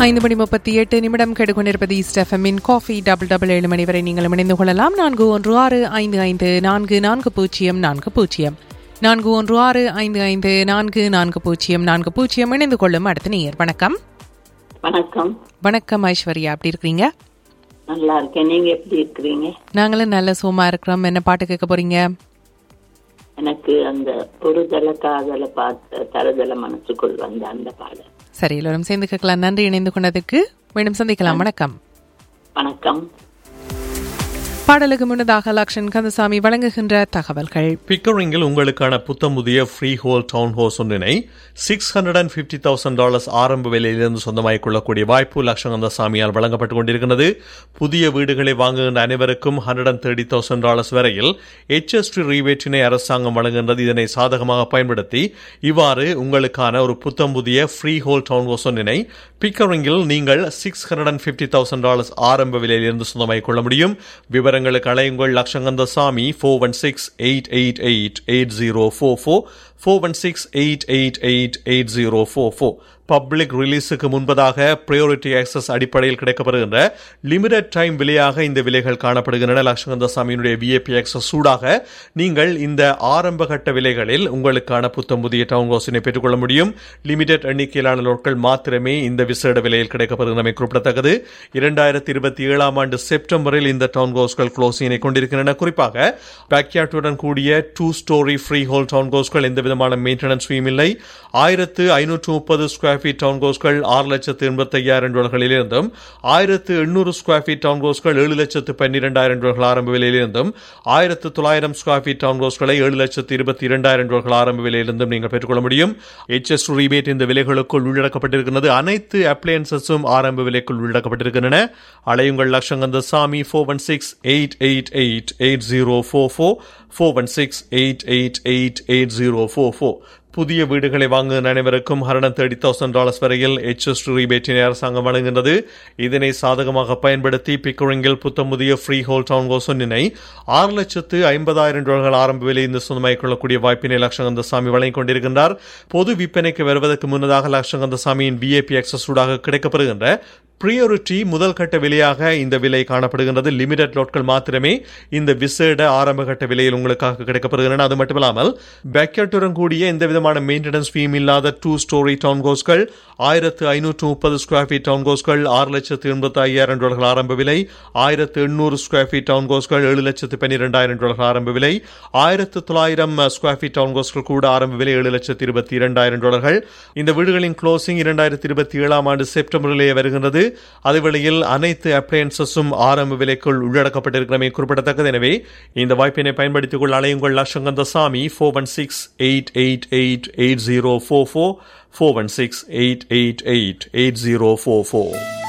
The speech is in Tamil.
ஐந்து மணி முப்பத்தி எட்டு நிமிடம் கெடுகொண்டிருப்பது ஈஸ்ட் எஃப்எம்மின் காஃபி டபுள் டபுள் ஏழு மணி வரை நீங்கள் இணைந்து கொள்ளலாம் நான்கு ஒன்று ஆறு ஐந்து ஐந்து நான்கு நான்கு பூஜ்ஜியம் நான்கு பூஜ்ஜியம் நான்கு ஒன்று ஆறு ஐந்து ஐந்து நான்கு நான்கு பூஜ்ஜியம் நான்கு பூஜ்ஜியம் இணைந்து கொள்ளும் அடுத்த நேயர் வணக்கம் வணக்கம் வணக்கம் ஐஸ்வர்யா எப்படி இருக்கிறீங்க நல்லா இருக்கேன் நீங்க எப்படி இருக்கிறீங்க நாங்களும் நல்ல சோமா இருக்கிறோம் என்ன பாட்டு கேட்க போறீங்க எனக்கு அந்த ஒரு தல காதல பார்த்த தரதல மனசுக்குள் வந்த அந்த பாடல் சரி எல்லோரும் சேர்ந்து கேட்கலாம் நன்றி இணைந்து கொண்டதுக்கு மீண்டும் சந்திக்கலாம் வணக்கம் வணக்கம் பாடலுக்கு முன்னதாக லக்ஷன் கந்தசாமி வழங்குகின்ற தகவல்கள் பிக்கரிங்கில் உங்களுக்கான புத்தம் புதிய ஃப்ரீ ஹோல் டவுன் ஹோஸ் ஒன்றினை six hundred and fifty thousand dollars ஆரம்ப விலையிலிருந்து சொந்தமாகிக் கொள்ளக்கூடிய வாய்ப்பு லட்சங்கந்த சாமியால் வழங்கப்பட்டுக் கொண்டிருக்கிறது புதிய வீடுகளை வாங்குகின்ற அனைவருக்கும் hundred and thirty thousand dollars வரையில் ஹெச்எஸ்டி ரீவேட்டினை அரசாங்கம் வழங்குகின்றது இதனை சாதகமாக பயன்படுத்தி இவ்வாறு உங்களுக்கான ஒரு புத்தம் புதிய ஃப்ரீ ஹோல் டவுன் ஹோஸ் ஒன்றினை பிக்கரிங்கில் நீங்கள் six hundred and fifty thousand dollars ஆரம்ப விலையிலிருந்து சொந்தமாகிக் கொள்ள முடியும் விவரங்களுக்கு அலையுங்கள் லட்சங்கந்த சாமி four one six eight eight eight eight zero four four four one six eight eight eight eight zero four four public ரிலீஸுக்கு முன்பதாக ப்ரையாரிட்டி ஆக்சஸ் அடிப்படையில் கிடைக்கப்படுகின்ற லிமிடெட் டைம் விலையாக இந்த விலைகள் காணப்படுகின்றன லட்சகந்த சாமியினுடைய விஏபி ஆக்சஸ் சூடாக நீங்கள் இந்த ஆரம்ப கட்ட விலைகளில் உங்களுக்கான புத்தம் புதிய டவுன் ஹவுஸினை பெற்றுக்கொள்ள முடியும் லிமிடெட் எண்ணிக்கையிலான லோட்கள் மாத்திரமே இந்த விசேட விலையில் கிடைக்கப்படுகின்றமை குறிப்பிடத்தக்கது இரண்டாயிரத்தி இருபத்தி ஏழாம் ஆண்டு செப்டம்பரில் இந்த டவுன் ஹவுஸ்கள் க்ளோசிங்கினை கொண்டிருக்கின்றன குறிப்பாக பேக்யார்டுடன் கூடிய டூ ஸ்டோரி ஃப்ரீ ஹோல் டவுன் ஹவுஸ்கள் எந்த விதமான மெயின்டெனன்ஸ் ஃபீம் இல்லை ஆயிரத்து ஐநூற்று முப்பது ஸ்கொயர் ஃபீட் டவுன் ஹவுஸ்கள் ஆறு லட்சத்து எண்பத்தி ஐயாயிரம் டாலர்களிலிருந்தும் ஆயிரத்து எண்ணூறு ஸ்கொயர் ஃபீட் டவுன் ஹவுஸ்கள் ஏழு லட்சத்து பன்னிரெண்டாயிரம் டாலர்கள் ஆரம்ப விலையிலிருந்தும் ஆயிரத்து தொள்ளாயிரம் ஸ்கொயர் ஃபீட் டவுன் ஹவுஸ்களை ஏழு லட்சத்து இருபத்தி இரண்டாயிரம் டாலர்கள் ஆரம்ப விலையிலிருந்தும் நீங்கள் பெற்றுக்கொள்ள முடியும் எச்எஸ் ரிபேட் இந்த விலைகளுக்குள் உள்ளடக்கப்பட்டிருக்கிறது அனைத்து அப்ளையன்சஸும் ஆரம்ப விலைக்குள் உள்ளடக்கப்பட்டிருக்கின்றன அலையுங்கள் லட்சங்கந்த சாமி four one six eight eight eight eight zero four four four one six eight eight eight eight zero four four புதிய வீடுகளை வாங்குகிற அனைவருக்கும் ஹண்ட்ரட் தேர்ட்டி தௌசண்ட் டாலர்ஸ் வரையில் எச்எஸ் ரீபேட்டினை அரசாங்கம் வழங்குகின்றது இதனை சாதகமாக பயன்படுத்தி பிக்கரிங்கில் புத்தம் புதிய ஃப்ரீ ஹோல் டவுன் கோசொன்னினை ஆறு லட்சத்து ஐம்பதாயிரம் டாலர்கள் ஆரம்ப விலை இந்த சொந்தமாகிக் கொள்ளக்கூடிய வாய்ப்பினை லட்சங்கந்த சாமி வழங்கிக் கொண்டிருக்கின்றார் பொது விற்பனைக்கு வருவதற்கு முன்னதாக லட்சங்கந்த சாமியின் பிஏபி எக்ஸஸ் ஊடாக கிடைக்கப்படுகின்ற பிரியோரிட்டி முதல் கட்ட விலையாக இந்த விலை காணப்படுகின்றது லிமிடெட் லோட்கள் மாத்திரமே இந்த விசேட ஆரம்ப கட்ட விலையில் உங்களுக்காக கிடைக்கப்படுகின்றன அது மட்டுமில்லாமல் பேக்கெட்டுடன் கூடிய எந்த விதமான மெயின்டெனன்ஸ் ஃபீம் இல்லாத டூ ஸ்டோரி டவுன் கோஸ்கள் ஆயிரத்து ஐநூற்று முப்பது ஸ்கொயர் ஃபீட் டவுன் கோஸ்கள் ஆறு லட்சத்து எண்பத்தி ஐயாயிரம் டாலர்கள் ஆரம்ப விலை ஆயிரத்து எண்ணூறு ஸ்கொயர் ஃபீட் டவுன் கோஸ்கள் ஏழு லட்சத்து பன்னிரெண்டாயிரம் டாலர்கள் ஆரம்ப விலை ஆயிரத்து தொள்ளாயிரம் ஸ்கொயர் ஃபீட் டவுன் கோஸ்கள் கூட ஆரம்ப விலை ஏழு லட்சத்து இருபத்தி இரண்டாயிரம் டாலர்கள் இந்த வீடுகளின் க்ளோசிங் இரண்டாயிரத்தி இருபத்தி ஏழாம் ஆண்டு செப்டம்பரிலேயே வருகின்றது அதேவேளையில் அனைத்து அப்ளையன்சஸும் ஆரம்ப விலைக்குள் உள்ளடக்கப்பட்டிருக்கிறமை குறிப்பிடத்தக்கது எனவே இந்த வாய்ப்பினை பயன்படுத்திக் கொள்ள அலையுங்கள் லட்சங்கந்த சாமி four one six eight eight eight eight zero four four four one six eight eight eight eight zero four four